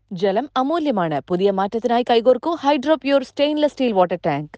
ജലം അമൂല്യമാണ് പുതിയ മാറ്റത്തിനായി കൈകോർക്കൂ hydro pure stainless steel water tank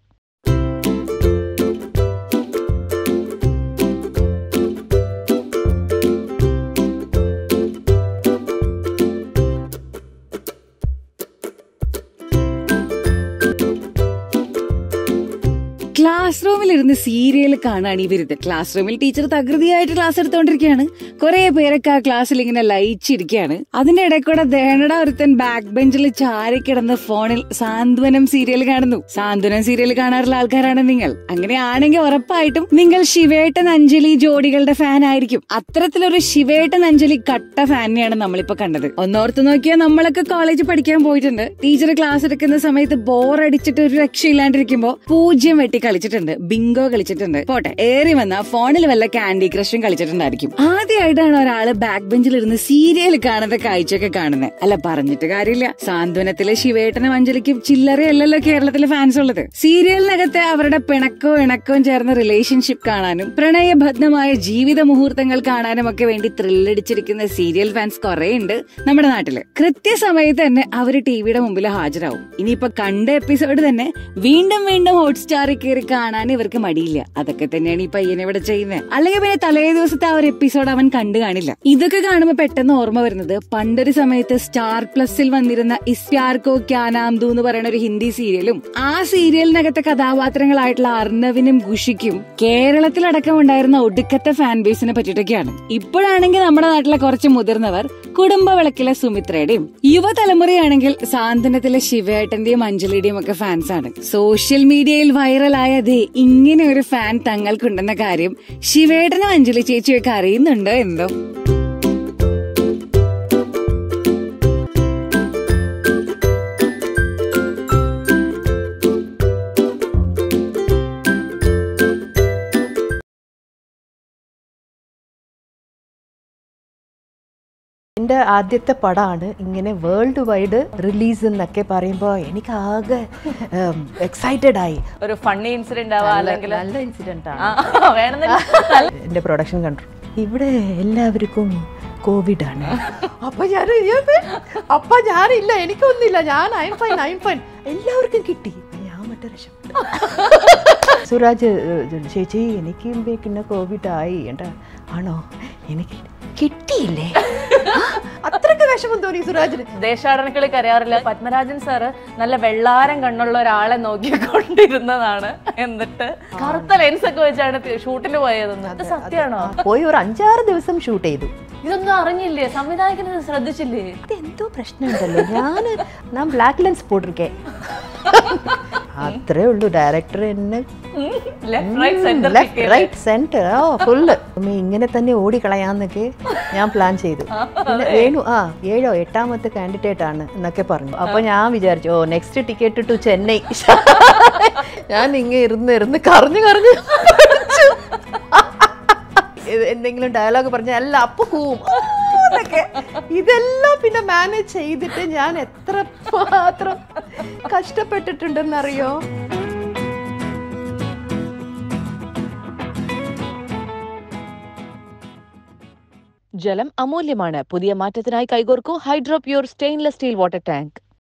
class റൂമിൽ ഇരുന്ന് സീരിയൽ കാണാണ് ഇവരുത് ക്ലാസ് റൂമിൽ ടീച്ചർ തകൃതിയായിട്ട് ക്ലാസ് എടുത്തോണ്ടിരിക്കുകയാണ് കുറെ പേരൊക്കെ ആ ക്ലാസ്സിൽ ഇങ്ങനെ ലയിച്ചിരിക്കുകയാണ് അതിന്റെ ഇടയിൽ കൂടെ ദേണട ഒരുത്തൻ ബാക്ക് ബെഞ്ചിൽ ചാരി കിടന്ന് ഫോണിൽ സാന്ത്വനം സീരിയൽ കാണുന്നു സാന്ത്വനം സീരിയൽ കാണാറുള്ള ആൾക്കാരാണ് നിങ്ങൾ അങ്ങനെയാണെങ്കിൽ ഉറപ്പായിട്ടും നിങ്ങൾ ശിവേട്ടൻ അഞ്ജലി ജോഡികളുടെ ഫാൻ ആയിരിക്കും അത്തരത്തിലൊരു ശിവേട്ടൻ അഞ്ജലി കട്ട ഫാനിനെയാണ് നമ്മളിപ്പോ കണ്ടത് ഒന്നോർത്ത് നോക്കിയാൽ നമ്മളൊക്കെ കോളേജ് പഠിക്കാൻ പോയിട്ടുണ്ട് ടീച്ചർ ക്ലാസ് എടുക്കുന്ന സമയത്ത് ബോർ അടിച്ചിട്ട് ഒരു രക്ഷയില്ലാണ്ടിരിക്കുമ്പോ പൂജ്യം വെട്ടി കളിച്ചിട്ടുണ്ട് ബിങ്കോ കളിച്ചിട്ടുണ്ട് പോട്ടെ ഏറി വന്ന ഫോണിൽ വല്ല കാൻഡി ക്രഷും കളിച്ചിട്ടുണ്ടായിരിക്കും ആദ്യമായിട്ടാണ് ഒരാള് ബാക്ക് ബെഞ്ചിൽ ഇരുന്ന് സീരിയൽ കാണുന്ന കാഴ്ചയൊക്കെ കാണുന്നത് അല്ല പറഞ്ഞിട്ട് കാര്യമില്ല സാന്ത്വനത്തിലെ ശിവേട്ടനും അഞ്ജലിക്കും ചില്ലറയല്ലല്ലോ കേരളത്തിലെ ഫാൻസ് ഉള്ളത് സീരിയലിനകത്ത് അവരുടെ പിണക്കവും ഇണക്കവും ചേർന്ന റിലേഷൻഷിപ്പ് കാണാനും പ്രണയബദ്ധമായ ജീവിത മുഹൂർത്തങ്ങൾ കാണാനും ഒക്കെ വേണ്ടി ത്രില്ലടിച്ചിരിക്കുന്ന സീരിയൽ ഫാൻസ് കുറെ ഉണ്ട് നമ്മുടെ നാട്ടില് കൃത്യസമയത്ത് തന്നെ അവര് ടിവിയുടെ മുമ്പിൽ ഹാജരാവും ഇനിയിപ്പോ കണ്ട എപ്പിസോഡ് തന്നെ വീണ്ടും വീണ്ടും ഹോട്ട്സ്റ്റാറിൽ കയറി കാണാൻ ഇവർക്ക് മടിയില്ല അതൊക്കെ തന്നെയാണ് ഈ പയ്യനെ ഇവിടെ ചെയ്യുന്നത് അല്ലെങ്കിൽ പിന്നെ തലേ ദിവസത്തെ ആ ഒരു എപ്പിസോഡ് അവൻ കണ്ടു കാണില്ല ഇതൊക്കെ കാണുമ്പോൾ പെട്ടെന്ന് ഓർമ്മ വരുന്നത് പണ്ടൊരു സമയത്ത് സ്റ്റാർ പ്ലസിൽ വന്നിരുന്ന ഇസ്പ്യാർക്കോ ക്യാനാംദു എന്ന് പറയുന്ന ഒരു ഹിന്ദി സീരിയലും ആ സീരിയലിനകത്തെ കഥാപാത്രങ്ങളായിട്ടുള്ള അർണവിനും ഖുഷിക്കും കേരളത്തിലടക്കം ഉണ്ടായിരുന്ന ഒടുക്കത്തെ ഫാൻ ബേസിനെ പറ്റിയിട്ടൊക്കെയാണ് ഇപ്പോഴാണെങ്കിൽ നമ്മുടെ നാട്ടിലെ കുറച്ച് മുതിർന്നവർ കുടുംബ വിളക്കിലെ സുമിത്രയുടെയും യുവതലമുറയാണെങ്കിൽ സാന്ത്വനത്തിലെ ശിവേട്ടന്റെയും അഞ്ജലിയുടെയും ഒക്കെ ഫാൻസ് ആണ് സോഷ്യൽ മീഡിയയിൽ വൈറലായത് ഇങ്ങനെ ഒരു ഫാൻ തങ്ങൾക്കുണ്ടെന്ന കാര്യം ശിവേട്ടനും അഞ്ജലി ചേച്ചിയൊക്കെ അറിയുന്നുണ്ടോ എന്തോ എൻ്റെ ആദ്യത്തെ പടമാണ് ഇങ്ങനെ വേൾഡ് വൈഡ് റിലീസ് എന്നൊക്കെ പറയുമ്പോൾ എനിക്ക് ആകെ എക്സൈറ്റഡ് ആയി ഒരു ഫണ്ണി ഇൻസിഡന്റ് ആവാ അല്ലെങ്കിൽ നല്ല ഇൻസിഡന്റ് ആണ് ആ, വേണമെന്നില്ല എൻ്റെ പ്രൊഡക്ഷൻ കണ്ടു ഇവിടെ എല്ലാവർക്കും കോവിഡ് ആണ് അപ്പൊ ഞാൻ അപ്പൊ ഞാനില്ല എനിക്കൊന്നില്ല ഞാൻ ഐം ഫൈൻ ഐം ഫൈൻ എല്ലാവർക്കും കിട്ടി ഞാൻ മറ്റേ രക്ഷപ്പെട്ടു സുരാജ് ഏഹ്, ചേച്ചി എനിക്ക് പിന്നെ കോവിഡ് ആയി എന്താ ആണോ എനിക്ക് കിട്ടിയില്ലേ ആ, അത്രയ്ക്ക് വിഷമം തോന്നി സുരാജിന് ദേശാടനക്കളി കരയാറില്ല പത്മരാജൻ സാറ് നല്ല വെള്ളാരം കണ്ണുള്ള ഒരാളെ നോക്കിക്കൊണ്ടിരുന്നതാണ് എന്നിട്ട് കറുത്ത ലെൻസ് ഒക്കെ വെച്ചാണ് ഷൂട്ടിന് പോയതെന്ന് ഇത് സത്യമാണോ പോയി ഒരു അഞ്ചാറ് ദിവസം ഷൂട്ട് ചെയ്തു ഇതൊന്നും അറിഞ്ഞില്ലേ സംവിധായകന് ഇത് ശ്രദ്ധിച്ചില്ലേ അതെന്തോ പ്രശ്നമുണ്ടല്ലോ ഞാൻ ഞാൻ ബ്ലാക്ക് ലെൻസ് പോട്ടിരിക്കേ അത്രേ ഉള്ളൂ ഡയറക്ടർ എന്നെ left right centre left right centre ഓ ഫുള്ള് ഇങ്ങനെ തന്നെ ഓടിക്കളയാന്നൊക്കെ ഞാൻ പ്ലാൻ ചെയ്തു പിന്നെ വേണു ആ ഏഴോ എട്ടാമത്തെ കാൻഡിഡേറ്റ് ആണ് എന്നൊക്കെ പറഞ്ഞു അപ്പൊ ഞാൻ വിചാരിച്ചു ഓ നെക്സ്റ്റ് ടിക്കറ്റ് ടു ചെന്നൈ ഞാൻ ഇങ്ങനെ ഇരുന്ന് ഇരുന്ന് കറഞ്ഞു കറഞ്ഞു ഇത് എന്തെങ്കിലും ഡയലോഗ് പറഞ്ഞാൽ അല്ല അപ്പൊ പോവും എന്നൊക്കെ ഇതെല്ലാം പിന്നെ മാനേജ് ചെയ്തിട്ട് ഞാൻ എത്ര മാത്രം കഷ്ടപ്പെട്ടിട്ടുണ്ടെന്നറിയോ ജലം അമൂല്യമാണ് പുതിയ മാറ്റത്തിനായി കൈകോർക്കൂ hydro pure stainless steel water tank